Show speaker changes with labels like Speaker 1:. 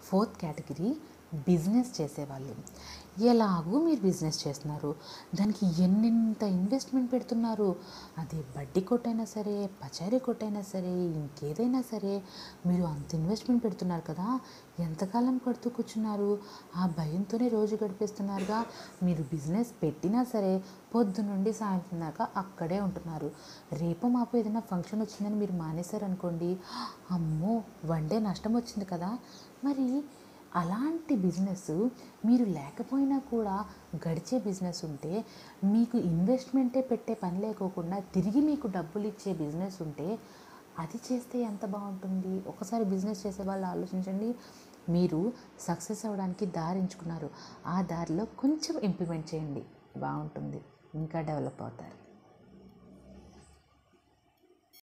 Speaker 1: fourth category business చేసేవాళ్ళు ఎలాగూ మీరు బిజినెస్ చేస్తున్నారు దానికి ఎన్నెంత ఇన్వెస్ట్మెంట్ పెడుతున్నారు అది బడ్డీ కొట్టైనా సరే పచారీ కొట్టైనా సరే ఇంకేదైనా సరే మీరు అంత ఇన్వెస్ట్మెంట్ పెడుతున్నారు కదా ఎంతకాలం కడుతూ కూర్చున్నారు ఆ భయంతోనే రోజు గడిపేస్తున్నారుగా మీరు బిజినెస్ పెట్టినా సరే పొద్దు నుండి సాయంత్రం దాకా అక్కడే ఉంటున్నారు రేపు మాపు ఏదైనా ఫంక్షన్ వచ్చిందని మీరు మానేశారనుకోండి అమ్మో వన్ డే నష్టం వచ్చింది కదా మరి అలాంటి బిజినెస్ మీరు లేకపోయినా కూడా గడిచే బిజినెస్ ఉంటే మీకు ఇన్వెస్ట్మెంటే పెట్టే పని లేకోకుండా తిరిగి మీకు డబ్బులు ఇచ్చే బిజినెస్ ఉంటే అది చేస్తే ఎంత బాగుంటుంది ఒకసారి బిజినెస్ చేసే వాళ్ళు ఆలోచించండి మీరు సక్సెస్ అవ్వడానికి దారి ఎంచుకున్నారు ఆ దారిలో కొంచెం ఇంప్లిమెంట్ చేయండి బాగుంటుంది ఇంకా డెవలప్ అవుతారు